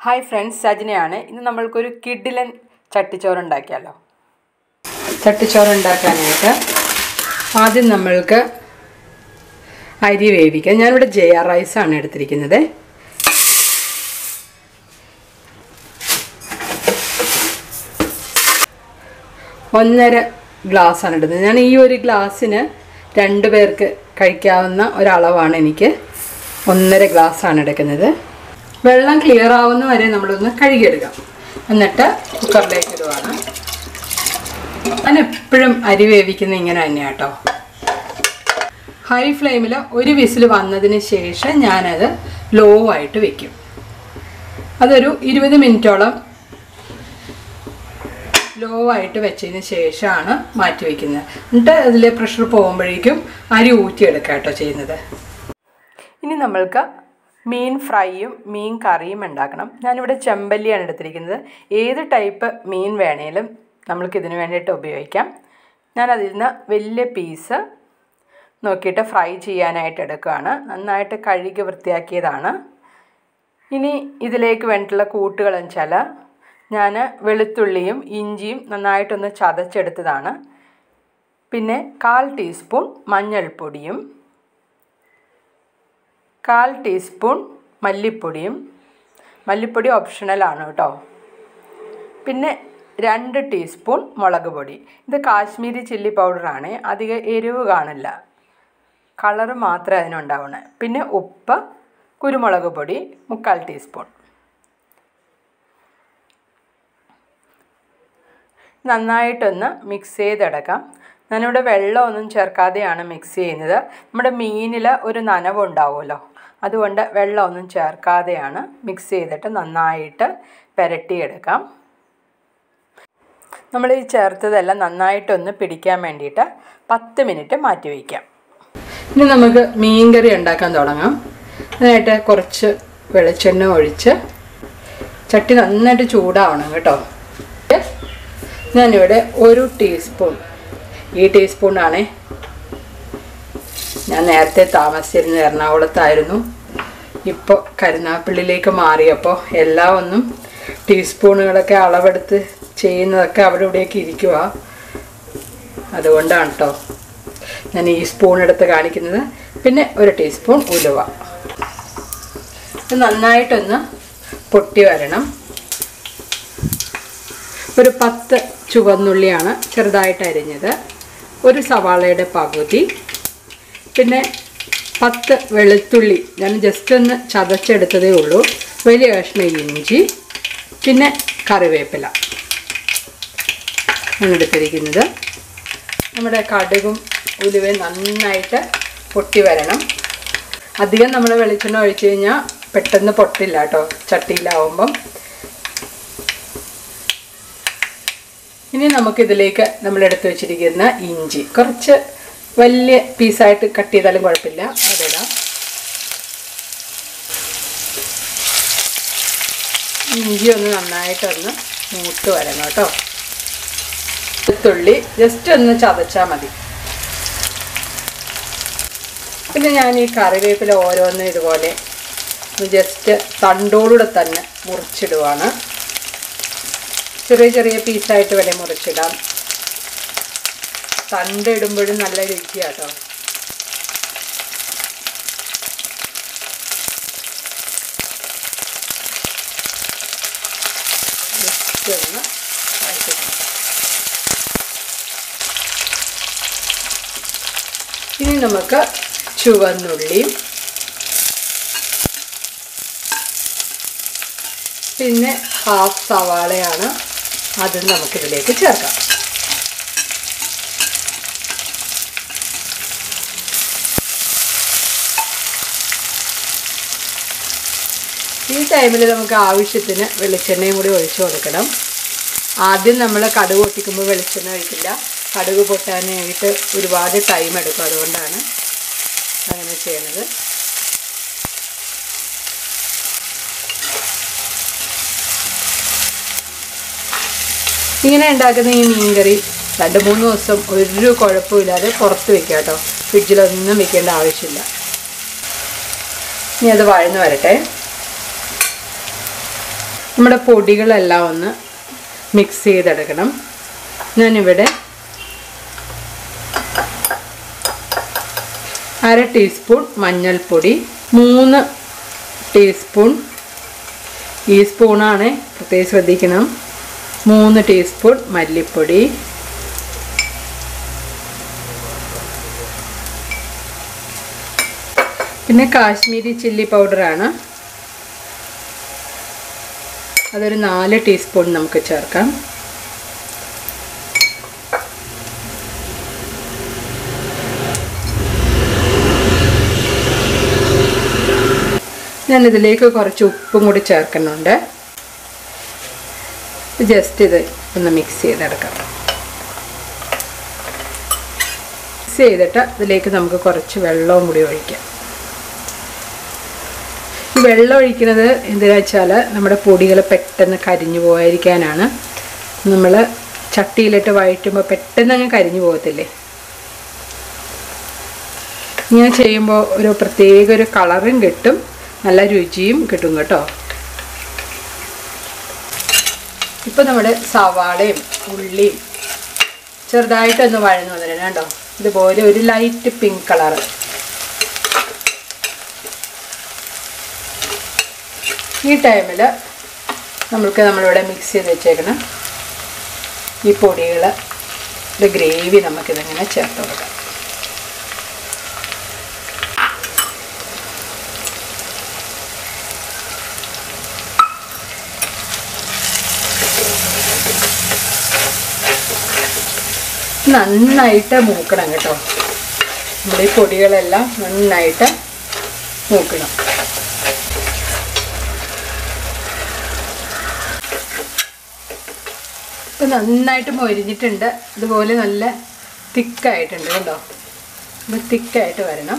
Hi friends സജനയാണ് ഇന്ന് നമ്മൾക്കൊരു കിഡിലൻ ചട്ടിച്ചോറ് ഉണ്ടാക്കിയാലോ ചട്ടിച്ചോറ് ഉണ്ടാക്കാനായിട്ട് ആദ്യം നമ്മൾക്ക് അരി വേവിക്കാം ഞാനിവിടെ ജയ റൈസാണ് എടുത്തിരിക്കുന്നത് ഒന്നര ഗ്ലാസ്സാണ് ഇടുന്നത് ഞാൻ ഈ ഒരു ഗ്ലാസ്സിന് രണ്ട് പേർക്ക് കഴിക്കാവുന്ന ഒരളവാണ് എനിക്ക് ഒന്നര ഗ്ലാസ്സാണ് എടുക്കുന്നത് വെള്ളം ക്ലിയർ ആവുന്ന വരെ നമ്മളൊന്ന് കഴുകിയെടുക്കാം എന്നിട്ട് കുക്കറിലേക്ക് ഇടുവാണ് ഞാൻ എപ്പോഴും അരി വേവിക്കുന്നത് ഇങ്ങനെ തന്നെയാണ് കേട്ടോ ഹൈ ഫ്ലെയിമിൽ ഒരു വിസിൽ വന്നതിന് ശേഷം ഞാനത് ലോ ആയിട്ട് വെക്കും അതൊരു ഇരുപത് മിനിറ്റോളം ലോ ആയിട്ട് വെച്ചതിന് ശേഷമാണ് മാറ്റി വയ്ക്കുന്നത് എന്നിട്ട് അതിലെ പ്രഷർ പോകുമ്പോഴേക്കും അരി ഊറ്റിയെടുക്കുക കേട്ടോ ചെയ്യുന്നത് ഇനി നമ്മൾക്ക് മീൻ ഫ്രൈയും മീൻ കറിയും ഉണ്ടാക്കണം ഞാനിവിടെ ചെമ്പല്ലിയാണ് എടുത്തിരിക്കുന്നത് ഏത് ടൈപ്പ് മീൻ വേണേലും നമ്മൾക്ക് ഇതിന് വേണ്ടിയിട്ട് ഉപയോഗിക്കാം ഞാൻ അതിൽ നിന്ന് വലിയ പീസ് നോക്കിയിട്ട് ഫ്രൈ ചെയ്യാനായിട്ട് എടുക്കുകയാണ് നന്നായിട്ട് കഴുകി വൃത്തിയാക്കിയതാണ് ഇനി ഇതിലേക്ക് വേണ്ടിയിട്ടുള്ള കൂട്ടുകൾ വെച്ചാൽ ഞാൻ വെളുത്തുള്ളിയും ഇഞ്ചിയും നന്നായിട്ടൊന്ന് ചതച്ചെടുത്തതാണ് പിന്നെ കാൽ ടീസ്പൂൺ മഞ്ഞൾപ്പൊടിയും കാൽ ടീസ്പൂൺ മല്ലിപ്പൊടിയും മല്ലിപ്പൊടി ഓപ്ഷണലാണ് കേട്ടോ പിന്നെ രണ്ട് ടീസ്പൂൺ മുളക് പൊടി ഇത് കാശ്മീരി ചില്ലി പൗഡറാണ് അധികം എരിവ് കാണില്ല കളറ് മാത്രമേ അതിനുണ്ടാവണേ പിന്നെ ഉപ്പ് കുരുമുളക് പൊടി മുക്കാൽ ടീസ്പൂൺ നന്നായിട്ടൊന്ന് മിക്സ് ചെയ്തെടുക്കാം ഞാനിവിടെ വെള്ളമൊന്നും ചേർക്കാതെയാണ് മിക്സ് ചെയ്യുന്നത് നമ്മുടെ മീനിൽ ഒരു നനവുണ്ടാവുമല്ലോ അതുകൊണ്ട് വെള്ളമൊന്നും ചേർക്കാതെയാണ് മിക്സ് ചെയ്തിട്ട് നന്നായിട്ട് പുരട്ടിയെടുക്കാം നമ്മൾ ഈ ചേർത്തതെല്ലാം നന്നായിട്ടൊന്ന് പിടിക്കാൻ വേണ്ടിയിട്ട് പത്ത് മിനിറ്റ് മാറ്റി വയ്ക്കാം ഇനി നമുക്ക് മീൻ കറി ഉണ്ടാക്കാൻ തുടങ്ങാം അതിനായിട്ട് കുറച്ച് വെളിച്ചെണ്ണ ഒഴിച്ച് ചട്ടി നന്നായിട്ട് ചൂടാവണം കേട്ടോ ഞാനിവിടെ ഒരു ടീസ്പൂൺ ഈ ടീസ്പൂണാണേ ഞാൻ നേരത്തെ താമസിച്ചിരുന്ന എറണാകുളത്തായിരുന്നു ഇപ്പോൾ കരുനാപ്പള്ളിയിലേക്ക് മാറിയപ്പോൾ എല്ലാം ഒന്നും ടീസ്പൂണുകളൊക്കെ അളവെടുത്ത് ചെയ്യുന്നതൊക്കെ അവിടെ ഇവിടെയൊക്കെ ഇരിക്കുക അതുകൊണ്ടാണ് കേട്ടോ ഞാൻ ഈ സ്പൂൺ എടുത്ത് കാണിക്കുന്നത് പിന്നെ ഒരു ടീസ്പൂൺ ഉലുവ ഇത് നന്നായിട്ടൊന്ന് പൊട്ടി വരണം ഒരു പത്ത് ചുവന്നുള്ളിയാണ് ചെറുതായിട്ട് അരിഞ്ഞത് ഒരു സവാളയുടെ പകുതി പിന്നെ പത്ത് വെളുത്തുള്ളി ഞാൻ ജസ്റ്റ് ഒന്ന് ചതച്ചെടുത്തതേ ഉള്ളൂ വലിയ കഷ്ണം ഇഞ്ചി പിന്നെ കറിവേപ്പില എടുത്തിരിക്കുന്നത് നമ്മുടെ കടുകും ഉലുവയും നന്നായിട്ട് പൊട്ടി വരണം അധികം നമ്മൾ വെളിച്ചെണ്ണ ഒഴിച്ച് കഴിഞ്ഞാൽ പെട്ടെന്ന് പൊട്ടില്ല കേട്ടോ ചട്ടിയിലാവുമ്പം ഇനി നമുക്കിതിലേക്ക് നമ്മൾ എടുത്തു വെച്ചിരിക്കുന്ന ഇഞ്ചി കുറച്ച് വലിയ പീസായിട്ട് കട്ട് ചെയ്താലും കുഴപ്പമില്ല അതിടാം ഇഞ്ചി ഒന്ന് നന്നായിട്ടൊന്ന് മൂത്ത് വരണം കേട്ടോ വെളുത്തുള്ളി ജസ്റ്റ് ഒന്ന് ചതച്ചാൽ മതി പിന്നെ ഞാൻ ഈ കറിവേപ്പില ഓരോന്നും ഇതുപോലെ ജസ്റ്റ് തണ്ടോടുകൂടെ തന്നെ മുറിച്ചിടുവാണ് ചെറിയ ചെറിയ പീസായിട്ട് വരെ മുറിച്ചിടാം തണ്ട് ഇടുമ്പോഴും നല്ല രുചിയാട്ടോ ജസ്റ്റ് ഒന്ന് ഇനി നമുക്ക് ചുവന്നുള്ളിയും പിന്നെ ഹാഫ് സവാളയാണ് അത് നമുക്കിതിലേക്ക് ചേർക്കാം ഈ ടൈമിൽ നമുക്ക് ആവശ്യത്തിന് വെളിച്ചെണ്ണയും കൂടി ഒഴിച്ചു കൊടുക്കണം ആദ്യം നമ്മൾ കടുക് പൊട്ടിക്കുമ്പോൾ വെളിച്ചെണ്ണ ഒഴിക്കില്ല കടുക് പൊട്ടാനായിട്ട് ഒരുപാട് ടൈം എടുക്കും അതുകൊണ്ടാണ് അങ്ങനെ ചെയ്യണത് ഇങ്ങനെ ഉണ്ടാക്കുന്ന ഈ മീൻകറി രണ്ട് മൂന്ന് ദിവസം ഒരു കുഴപ്പമില്ലാതെ പുറത്ത് വെക്കാം കേട്ടോ ഫ്രിഡ്ജിലൊന്നും വെക്കേണ്ട ആവശ്യമില്ല ഇനി അത് വഴന്ന് വരട്ടെ നമ്മുടെ പൊടികളെല്ലാം ഒന്ന് മിക്സ് ചെയ്തെടുക്കണം ഞാനിവിടെ അര ടീസ്പൂൺ മഞ്ഞൾപ്പൊടി മൂന്ന് ടീസ്പൂൺ ഈ സ്പൂണാണ് പ്രത്യേകം ശ്രദ്ധിക്കണം മൂന്ന് ടീസ്പൂൺ മല്ലിപ്പൊടി പിന്നെ കാശ്മീരി ചില്ലി പൗഡറാണ് അതൊരു നാല് ടീസ്പൂൺ നമുക്ക് ചേർക്കാം ഞാൻ ഇതിലേക്ക് കുറച്ച് ഉപ്പും കൂടി ചേർക്കുന്നുണ്ട് ജസ്റ്റ് ഇത് ഒന്ന് മിക്സ് ചെയ്തെടുക്കാം മിക്സ് ചെയ്തിട്ട് ഇതിലേക്ക് നമുക്ക് കുറച്ച് വെള്ളവും കൂടി ഒഴിക്കാം ഈ വെള്ളം ഒഴിക്കുന്നത് എന്തിനാ വെച്ചാൽ നമ്മുടെ പൊടികൾ പെട്ടെന്ന് കരിഞ്ഞു പോകാതിരിക്കാനാണ് നമ്മൾ ചട്ടിയിലിട്ട് വഴറ്റുമ്പോൾ പെട്ടെന്ന് അങ്ങ് കരിഞ്ഞു പോകത്തില്ലേ ഇങ്ങനെ ചെയ്യുമ്പോൾ ഒരു പ്രത്യേക ഒരു കളറും കിട്ടും നല്ല രുചിയും കിട്ടും കേട്ടോ ഇപ്പം നമ്മുടെ സവാളയും ഉള്ളിയും ചെറുതായിട്ടൊന്ന് വഴന്നു വന്നിട്ടുണ്ട് കേട്ടോ ഇതുപോലെ ഒരു ലൈറ്റ് പിങ്ക് കളറ് ഈ ടൈമിൽ നമുക്ക് നമ്മളിവിടെ മിക്സ് ചെയ്ത് വെച്ചേക്കണം ഈ പൊടികൾ ഗ്രേവി നമുക്കിതിങ്ങനെ ചേർത്ത് കൊടുക്കാം നന്നായിട്ട് മൂക്കണം കേട്ടോ നമ്മുടെ ഈ പൊടികളെല്ലാം നന്നായിട്ട് മൂക്കണം ഇപ്പം നന്നായിട്ട് മൊരിഞ്ഞിട്ടുണ്ട് ഇതുപോലെ നല്ല തിക്കായിട്ടുണ്ട് കേട്ടോ ഇത് തിക്കായിട്ട് വരണം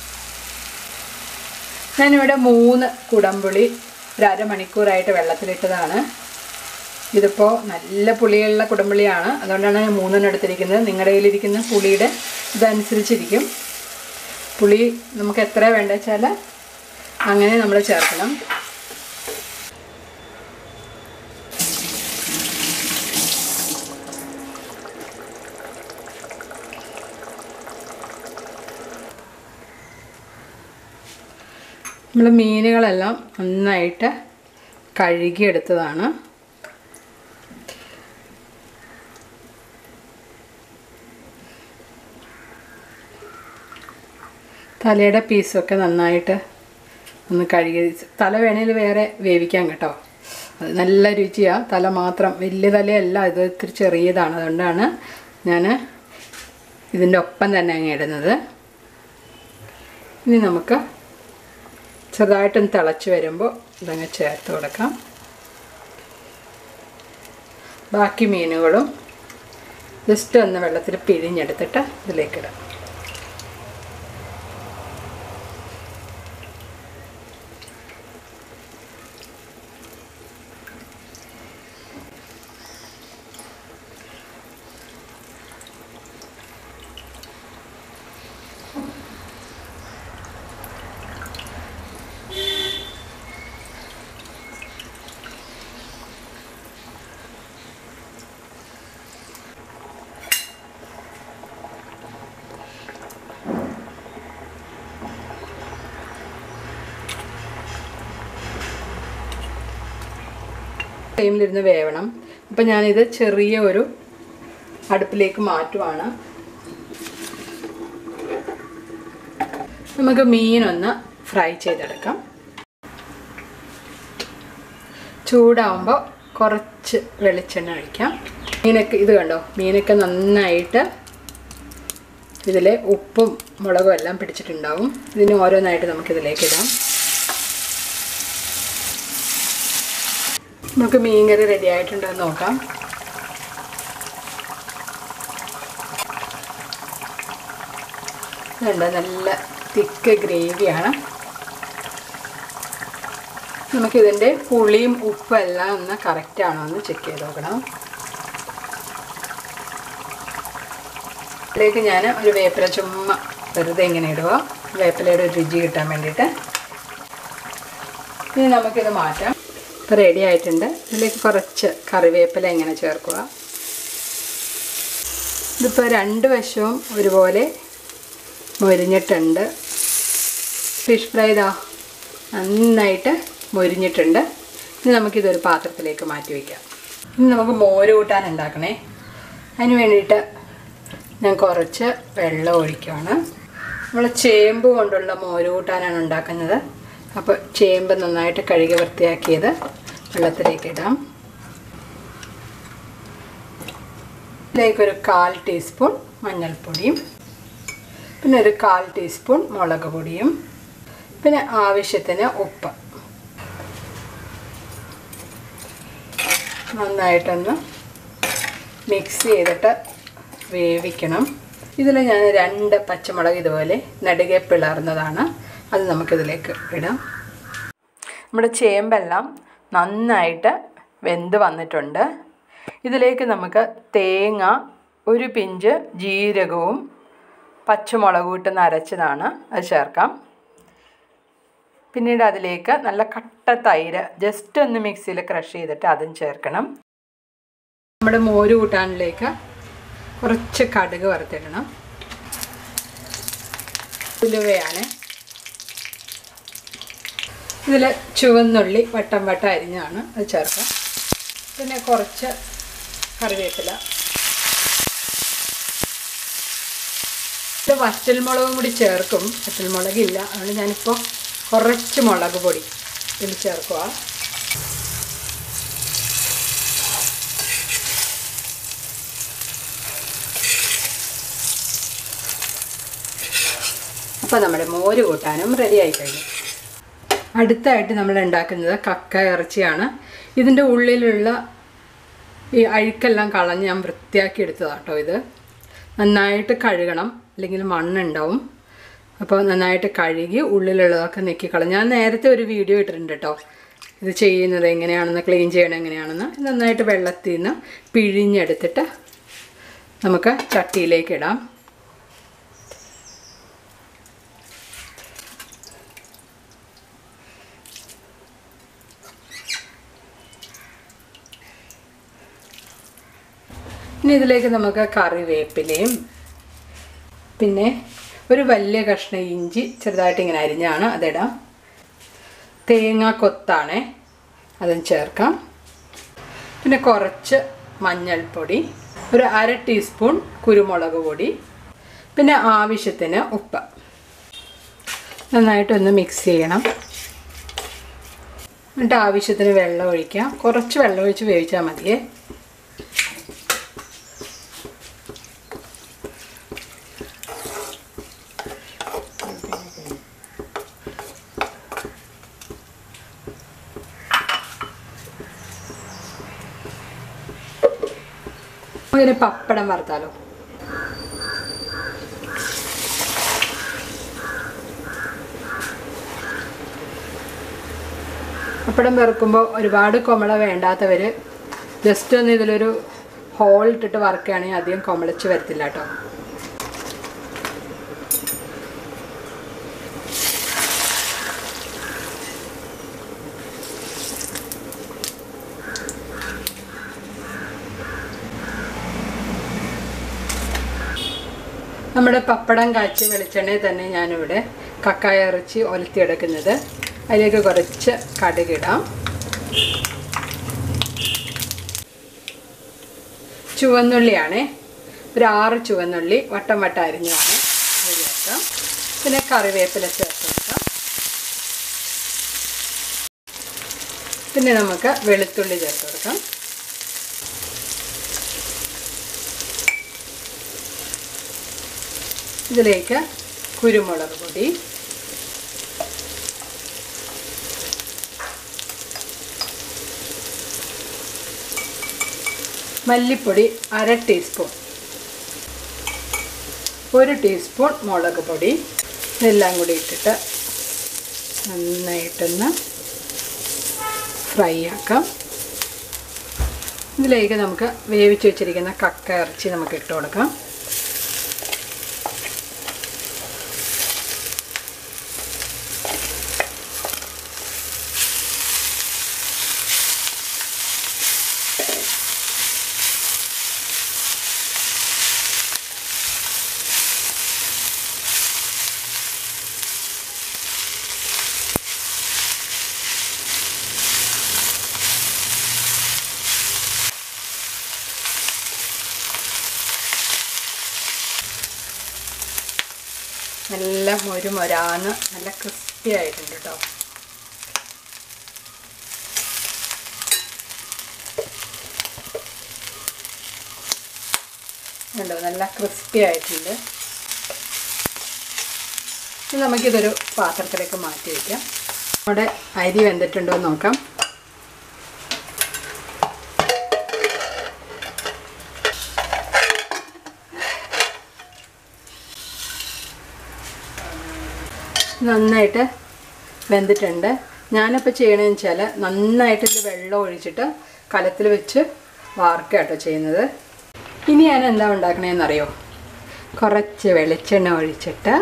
ഞാനിവിടെ മൂന്ന് കുടംപുളി ഒരു അരമണിക്കൂറായിട്ട് വെള്ളത്തിലിട്ടതാണ് ഇതിപ്പോൾ നല്ല പുളിയുള്ള കുടംപുളിയാണ് അതുകൊണ്ടാണ് ഞാൻ മൂന്നെണ്ണം എടുത്തിരിക്കുന്നത് നിങ്ങളുടെ കയ്യിലിരിക്കുന്ന പുളിയുടെ ഇതനുസരിച്ചിരിക്കും പുളി നമുക്ക് എത്ര വേണ്ട വെച്ചാൽ അങ്ങനെ നമ്മൾ ചേർക്കണം നമ്മൾ മീനുകളെല്ലാം നന്നായിട്ട് കഴുകിയെടുത്തതാണ് തലയുടെ പീസൊക്കെ നന്നായിട്ട് ഒന്ന് കഴുകി തല വേണേൽ വേറെ വേവിക്കാം കേട്ടോ അത് നല്ല രുചിയാണ് തല മാത്രം വലിയ തലയല്ല ഇത് ഇത്തിരി ചെറിയതാണ് അതുകൊണ്ടാണ് ഞാൻ ഇതിൻ്റെ ഒപ്പം തന്നെ അങ്ങ് ഇടുന്നത് ഇനി നമുക്ക് ചെറുതായിട്ടൊന്ന് തിളച്ച് വരുമ്പോൾ ഇതങ്ങ് ചേർത്ത് കൊടുക്കാം ബാക്കി മീനുകളും ജസ്റ്റ് ഒന്ന് വെള്ളത്തിൽ പിഴിഞ്ഞെടുത്തിട്ട് ഇതിലേക്കിടാം ഫ്ലെയിമിലിരുന്ന് വേവണം അപ്പം ഞാനിത് ചെറിയ ഒരു അടുപ്പിലേക്ക് മാറ്റുവാണ് നമുക്ക് മീനൊന്ന് ഫ്രൈ ചെയ്തെടുക്കാം ചൂടാവുമ്പോൾ കുറച്ച് വെളിച്ചെണ്ണ ഒഴിക്കാം മീനൊക്കെ ഇത് കണ്ടോ മീനൊക്കെ നന്നായിട്ട് ഇതിൽ ഉപ്പും മുളകും എല്ലാം പിടിച്ചിട്ടുണ്ടാവും ഇതിന് ഓരോന്നായിട്ട് നമുക്കിതിലേക്ക് ഇടാം നമുക്ക് മീൻകറി റെഡി ആയിട്ടുണ്ടോ എന്ന് നോക്കാം ഇതുണ്ട് നല്ല തിക്ക് ഗ്രേവിയാണ് നമുക്കിതിൻ്റെ പുളിയും ഉപ്പും എല്ലാം ഒന്ന് കറക്റ്റാണോ എന്ന് ചെക്ക് ചെയ്ത് നോക്കണം ഇതിലേക്ക് ഞാൻ ഒരു വേപ്പില ചുമ്മാ വെറുതെ ഇങ്ങനെ ഇടുക വേപ്പിലയുടെ ഒരു രുചി കിട്ടാൻ വേണ്ടിയിട്ട് ഇനി നമുക്കിത് മാറ്റാം ഇപ്പോൾ റെഡി ആയിട്ടുണ്ട് ഇതിലേക്ക് കുറച്ച് കറിവേപ്പില ഇങ്ങനെ ചേർക്കുക ഇതിപ്പോൾ രണ്ട് വശവും ഒരുപോലെ മൊരിഞ്ഞിട്ടുണ്ട് ഫിഷ് ഫ്രൈ ഇതാ നന്നായിട്ട് മൊരിഞ്ഞിട്ടുണ്ട് ഇനി നമുക്കിതൊരു പാത്രത്തിലേക്ക് മാറ്റി വയ്ക്കാം ഇനി നമുക്ക് മോര് കൂട്ടാൻ ഉണ്ടാക്കണേ അതിന് വേണ്ടിയിട്ട് ഞാൻ കുറച്ച് വെള്ളം ഒഴിക്കുകയാണ് നമ്മൾ ചേമ്പ് കൊണ്ടുള്ള മോര് കൂട്ടാനാണ് ഉണ്ടാക്കുന്നത് അപ്പോൾ ചേമ്പ് നന്നായിട്ട് കഴുകി വൃത്തിയാക്കിയത് വെള്ളത്തിലേക്ക് ഇടാം ഇതിലേക്കൊരു കാൽ ടീസ്പൂൺ മഞ്ഞൾപ്പൊടിയും പിന്നെ ഒരു കാൽ ടീസ്പൂൺ മുളക് പൊടിയും പിന്നെ ആവശ്യത്തിന് ഉപ്പ് നന്നായിട്ടൊന്ന് മിക്സ് ചെയ്തിട്ട് വേവിക്കണം ഇതിൽ ഞാൻ രണ്ട് പച്ചമുളക് ഇതുപോലെ നടുകെ പിളർന്നതാണ് അത് നമുക്കിതിലേക്ക് ഇടാം നമ്മുടെ ചേമ്പെല്ലാം നന്നായിട്ട് വെന്ത് വന്നിട്ടുണ്ട് ഇതിലേക്ക് നമുക്ക് തേങ്ങ ഒരു പിഞ്ച് ജീരകവും പച്ചമുളകും ഇട്ട് നരച്ചതാണ് അത് ചേർക്കാം പിന്നീട് അതിലേക്ക് നല്ല കട്ട തൈര് ജസ്റ്റ് ഒന്ന് മിക്സിയിൽ ക്രഷ് ചെയ്തിട്ട് അതും ചേർക്കണം നമ്മുടെ മോര് കൂട്ടാനിലേക്ക് കുറച്ച് കടുക് വറുത്തിടണം ഉലുവയാണ് ഇതിൽ ചുവന്നുള്ളി വട്ടം വട്ടം അരിഞ്ഞാണ് അത് ചേർക്കാം പിന്നെ കുറച്ച് കറിവേപ്പില ഇത് വറ്റൽമുളകും കൂടി ചേർക്കും വറ്റൽമുളകില്ല അതുകൊണ്ട് ഞാനിപ്പോൾ കുറച്ച് മുളക് പൊടി ഇതിൽ ചേർക്കുക അപ്പോൾ നമ്മുടെ മോര് കൂട്ടാനും റെഡി ആയി കഴിഞ്ഞു അടുത്തായിട്ട് നമ്മൾ ഉണ്ടാക്കുന്നത് കക്ക ഇറച്ചിയാണ് ഇതിൻ്റെ ഉള്ളിലുള്ള ഈ അഴുക്കെല്ലാം കളഞ്ഞ് ഞാൻ വൃത്തിയാക്കി എടുത്തതാണ് കേട്ടോ ഇത് നന്നായിട്ട് കഴുകണം അല്ലെങ്കിൽ മണ്ണുണ്ടാവും അപ്പോൾ നന്നായിട്ട് കഴുകി ഉള്ളിലുള്ളതൊക്കെ നെക്കിക്കളഞ്ഞ് ഞാൻ നേരത്തെ ഒരു വീഡിയോ ഇട്ടിട്ടുണ്ട് കേട്ടോ ഇത് ചെയ്യുന്നത് എങ്ങനെയാണെന്ന് ക്ലീൻ ചെയ്യണം എങ്ങനെയാണെന്ന് നന്നായിട്ട് വെള്ളത്തിൽ നിന്ന് പിഴിഞ്ഞെടുത്തിട്ട് നമുക്ക് ചട്ടിയിലേക്ക് ഇടാം ഇനി ഇതിലേക്ക് നമുക്ക് കറിവേപ്പിലയും പിന്നെ ഒരു വലിയ കഷ്ണം ഇഞ്ചി ചെറുതായിട്ട് ഇങ്ങനെ അരിഞ്ഞാണ് അതിടാം തേങ്ങ കൊത്താണേ അതും ചേർക്കാം പിന്നെ കുറച്ച് മഞ്ഞൾപ്പൊടി ഒരു അര ടീസ്പൂൺ കുരുമുളക് പൊടി പിന്നെ ആവശ്യത്തിന് ഉപ്പ് നന്നായിട്ടൊന്ന് മിക്സ് ചെയ്യണം എന്നിട്ട് ആവശ്യത്തിന് വെള്ളം ഒഴിക്കാം കുറച്ച് വെള്ളം ഒഴിച്ച് വേവിച്ചാൽ മതിയേ നമുക്കിനി പപ്പടം വറുത്താലോ പപ്പടം വറുക്കുമ്പോൾ ഒരുപാട് കുമള വേണ്ടാത്തവർ ജസ്റ്റ് ഒന്ന് ഇതിലൊരു ഹോൾ ഇട്ടിട്ട് വറുക്കുകയാണെങ്കിൽ അധികം കുമളച്ച് വരത്തില്ല കേട്ടോ നമ്മുടെ പപ്പടം കാച്ചി വെളിച്ചെണ്ണയിൽ തന്നെ ഞാനിവിടെ കക്കായ ഇറച്ചി ഒലത്തിയെടുക്കുന്നത് അതിലേക്ക് കുറച്ച് കടുകിടാം ചുവന്നുള്ളിയാണ് ഒരു ആറ് ചുവന്നുള്ളി വട്ടം വട്ടം അരിഞ്ഞതാണ് ചേർക്കാം പിന്നെ കറിവേപ്പില ചേർത്ത് കൊടുക്കാം പിന്നെ നമുക്ക് വെളുത്തുള്ളി ചേർത്ത് കൊടുക്കാം ഇതിലേക്ക് കുരുമുളക് പൊടി മല്ലിപ്പൊടി അര ടീസ്പൂൺ ഒരു ടീസ്പൂൺ മുളക് പൊടി ഇതെല്ലാം കൂടി ഇട്ടിട്ട് നന്നായിട്ടൊന്ന് ഫ്രൈ ആക്കാം ഇതിലേക്ക് നമുക്ക് വേവിച്ച് വെച്ചിരിക്കുന്ന കക്ക ഇറച്ചി നമുക്ക് ഇട്ട് കൊടുക്കാം നല്ല മൊരു മൊരാന്ന് നല്ല ക്രിസ്പി ആയിട്ടുണ്ട് കേട്ടോ കണ്ടോ നല്ല ക്രിസ്പി ആയിട്ടുണ്ട് ഇനി നമുക്കിതൊരു പാത്രത്തിലേക്ക് മാറ്റി വയ്ക്കാം നമ്മുടെ അരി വെന്തിട്ടുണ്ടോ എന്ന് നോക്കാം നന്നായിട്ട് വെന്തിട്ടുണ്ട് ഞാനിപ്പോൾ ചെയ്യണമെന്ന് വെച്ചാൽ നന്നായിട്ട് ഇതിൽ വെള്ളം ഒഴിച്ചിട്ട് കലത്തിൽ വെച്ച് വാർക്കുക കേട്ടോ ചെയ്യുന്നത് ഇനി ഞാൻ എന്താ ഉണ്ടാക്കണേന്ന് അറിയോ കുറച്ച് വെളിച്ചെണ്ണ ഒഴിച്ചിട്ട്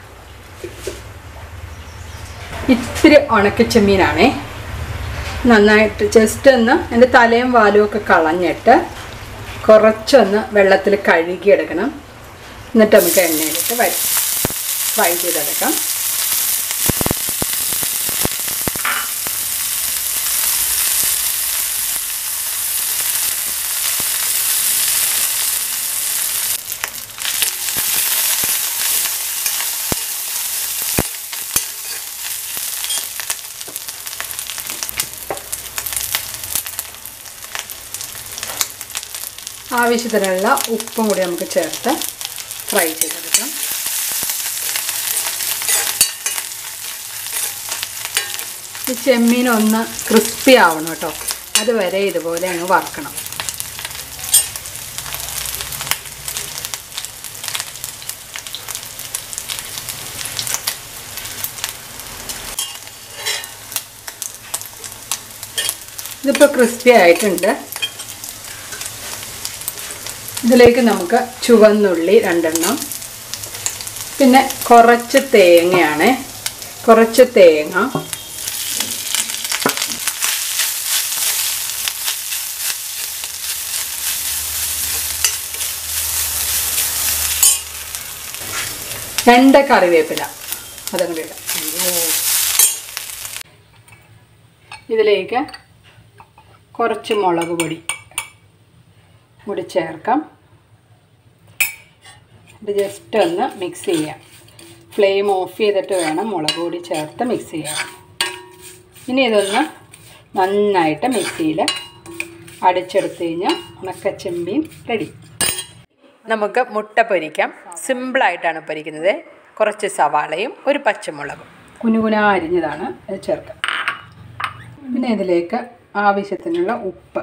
ഇത്തിരി ഉണക്കച്ചെമ്മീനാണേ നന്നായിട്ട് ജസ്റ്റ് ഒന്ന് എൻ്റെ തലയും വാലും ഒക്കെ കളഞ്ഞിട്ട് കുറച്ചൊന്ന് വെള്ളത്തിൽ കഴുകിയെടുക്കണം എന്നിട്ട് നമുക്ക് എണ്ണയിലിട്ട് വരും ഫ്രൈ ചെയ്തെടുക്കാം ആവശ്യത്തിനുള്ള ഉപ്പും കൂടി നമുക്ക് ചേർത്ത് ഫ്രൈ ചെയ്തെടുക്കാം ഈ ചെമ്മീൻ ഒന്ന് ക്രിസ്പി ആവണം കേട്ടോ അതുവരെ ഇതുപോലെ അങ്ങ് വറക്കണം ഇതിപ്പോൾ ക്രിസ്പി ആയിട്ടുണ്ട് ഇതിലേക്ക് നമുക്ക് ചുവന്നുള്ളി രണ്ടെണ്ണം പിന്നെ കുറച്ച് തേങ്ങയാണ് കുറച്ച് തേങ്ങ രണ്ട് കറിവേപ്പില അതും കൂടി ഇടാം അയ്യോ. ഇതിലേക്ക് കുറച്ച് മുളക് പൊടി കൂടി ചേർക്കാം ഇത് ജസ്റ്റ് ഒന്ന് മിക്സ് ചെയ്യാം ഫ്ലെയിം ഓഫ് ചെയ്തിട്ട് വേണം മുളക് പൊടി ചേർത്ത് മിക്സ് ചെയ്യാൻ ഇനി ഇതൊന്ന് നന്നായിട്ട് മിക്സിയിൽ അടിച്ചെടുത്ത് കഴിഞ്ഞാൽ ഉണക്കച്ചെമ്മീൻ റെഡി നമുക്ക് മുട്ട പൊരിക്കാം സിമ്പിളായിട്ടാണ് പൊരിക്കുന്നത് കുറച്ച് സവാളയും ഒരു പച്ചമുളകും കുനുകുന അരിഞ്ഞതാണ് അത് ചേർക്കാം പിന്നെ ഇതിലേക്ക് ആവശ്യത്തിനുള്ള ഉപ്പ്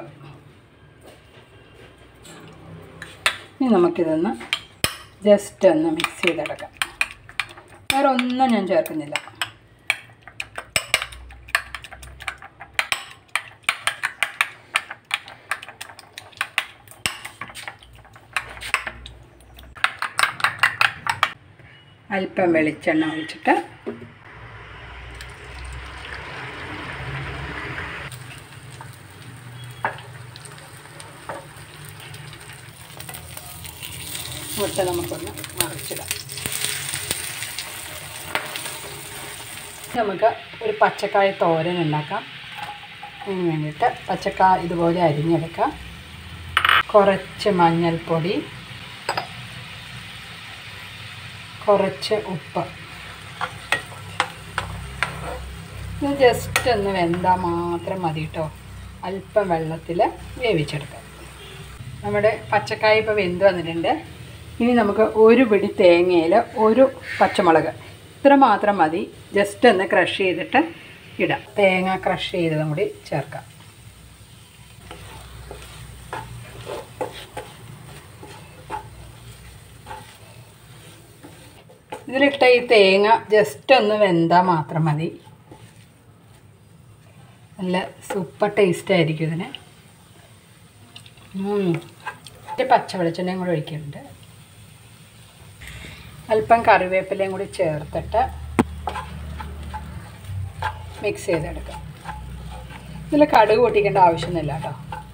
ഇനി നമുക്കിതൊന്ന് ജസ്റ്റ് ഒന്ന് മിക്സ് ചെയ്തെടുക്കാം വേറെ ഒന്നും ഞാൻ ചേർക്കുന്നില്ല അല്പം വെളിച്ചെണ്ണ ഒഴിച്ചിട്ട് മുട്ട നമുക്കൊന്ന് മറിച്ചിടാം നമുക്ക് ഒരു പച്ചക്കായ തോരൻ ഉണ്ടാക്കാം അതിന് വേണ്ടിയിട്ട് പച്ചക്കായ ഇതുപോലെ അരിഞ്ഞെടുക്കാം കുറച്ച് മഞ്ഞൾപ്പൊടി കുറച്ച് ഉപ്പ് ഇത് ജസ്റ്റ് ഒന്ന് വെന്താൽ മാത്രം മതി കേട്ടോ അല്പം വെള്ളത്തിൽ വേവിച്ചെടുക്കാം നമ്മുടെ പച്ചക്കായ ഇപ്പോൾ വെന്ത് വന്നിട്ടുണ്ട് ഇനി നമുക്ക് ഒരു പിടി തേങ്ങയിൽ ഒരു പച്ചമുളക് ഇത്ര മാത്രം മതി ജസ്റ്റ് ഒന്ന് ക്രഷ് ചെയ്തിട്ട് ഇടാം തേങ്ങ ക്രഷ് ചെയ്തതും കൂടി ചേർക്കാം ഇതിലിട്ട ഈ തേങ്ങ ജസ്റ്റ് ഒന്ന് വെന്താൽ മാത്രം മതി നല്ല സൂപ്പർ ടേസ്റ്റ് ആയിരിക്കും ഇതിന് ഒരു പച്ച വെളിച്ചെണ്ണയും കൂടി ഒഴിക്കുന്നുണ്ട് അല്പം കറിവേപ്പിലയും കൂടി ചേർത്തിട്ട് മിക്സ് ചെയ്തെടുക്കാം ഇതിൽ കടുക് പൊട്ടിക്കേണ്ട ആവശ്യമൊന്നുമില്ല കേട്ടോ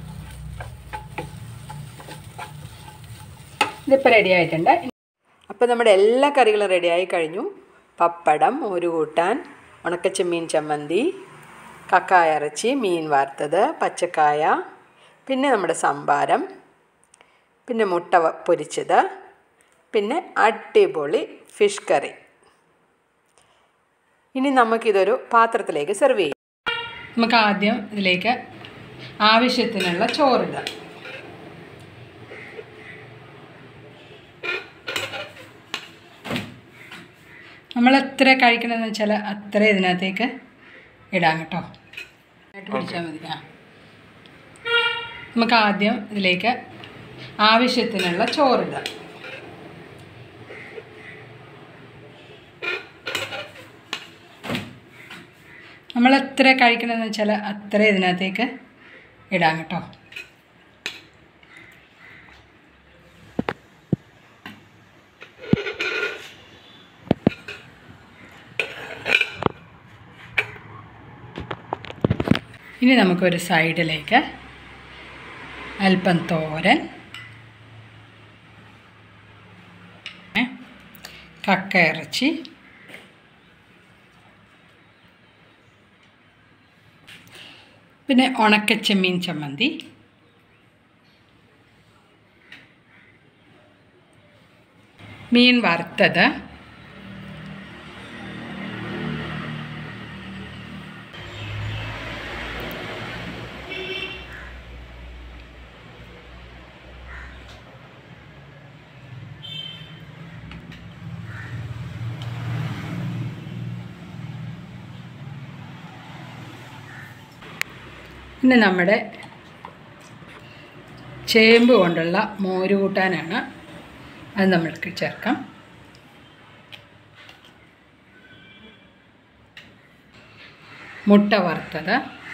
ഇതിപ്പോൾ റെഡി ആയിട്ടുണ്ട് അപ്പോൾ നമ്മുടെ എല്ലാ കറികളും റെഡിയായി കഴിഞ്ഞു പപ്പടം ഒരു കൂട്ടാൻ ഉണക്കച്ചെമ്മീൻ ചമ്മന്തി കക്കായ ഇറച്ചി മീൻ വറുത്തത് പച്ചക്കായ പിന്നെ നമ്മുടെ സംഭാരം പിന്നെ മുട്ട വ- പൊരിച്ചത് പിന്നെ അടിപൊളി ഫിഷ് കറി ഇനി നമുക്കിതൊരു പാത്രത്തിലേക്ക് സെർവ് ചെയ്യാം നമുക്ക് ആദ്യം ഇതിലേക്ക് ആവശ്യത്തിനുള്ള ചോറിടാം നമ്മൾ എത്ര കഴിക്കണമെന്ന് വെച്ചാൽ അത്ര ഇതിനകത്തേക്ക് ഇടാം കേട്ടോ ആയിട്ട് പിടിച്ചാൽ മതി ആ നമുക്ക് ആദ്യം ഇതിലേക്ക് ആവശ്യത്തിനുള്ള ചോറിടാം നമ്മൾ എത്ര കഴിക്കണമെന്ന് വെച്ചാൽ അത്ര ഇതിനകത്തേക്ക് ഇടാം കേട്ടോ ഇനി നമുക്കൊരു സൈഡിലേക്ക് അല്പം തോരൻ ഏ, കക്ക ഇറച്ചി പിന്നെ ഉണക്ക ചെമ്മീൻ ചമ്മന്തി മീൻ വറുത്തത് പിന്നെ നമ്മുടെ ചേമ്പ് കൊണ്ടുള്ള മോര് കൂട്ടാനാണ് അത് നമ്മൾക്ക് ചേർക്കാം മുട്ട വറുത്തത്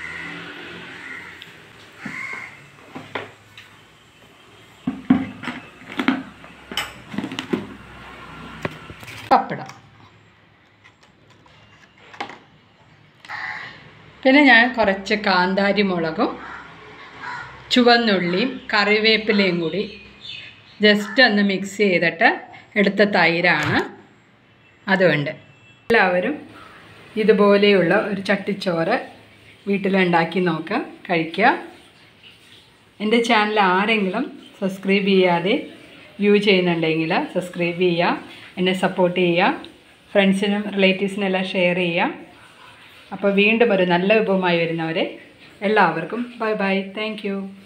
പപ്പടം പിന്നെ ഞാൻ കുറച്ച് കാന്താരി മുളകും ചുവന്നുള്ളിയും കറിവേപ്പിലയും കൂടി ജസ്റ്റ് ഒന്ന് മിക്സ് ചെയ്തിട്ട് എടുത്ത തൈരാണ് അതുകൊണ്ട് എല്ലാവരും ഇതുപോലെയുള്ള ഒരു ചട്ടിച്ചോറ് വീട്ടിലുണ്ടാക്കി നോക്കുക കഴിക്കുക എൻ്റെ ചാനൽ ആരെങ്കിലും സബ്സ്ക്രൈബ് ചെയ്യാതെ വ്യൂ ചെയ്യുന്നുണ്ടെങ്കിൽ സബ്സ്ക്രൈബ് ചെയ്യുക എന്നെ സപ്പോർട്ട് ചെയ്യുക ഫ്രണ്ട്സിനും റിലേറ്റീവ്സിനും എല്ലാം ഷെയർ ചെയ്യുക അപ്പോൾ വീണ്ടും ഒരു നല്ല വിഭവമായി വരുന്നവരെ എല്ലാവർക്കും ബൈ ബൈ താങ്ക്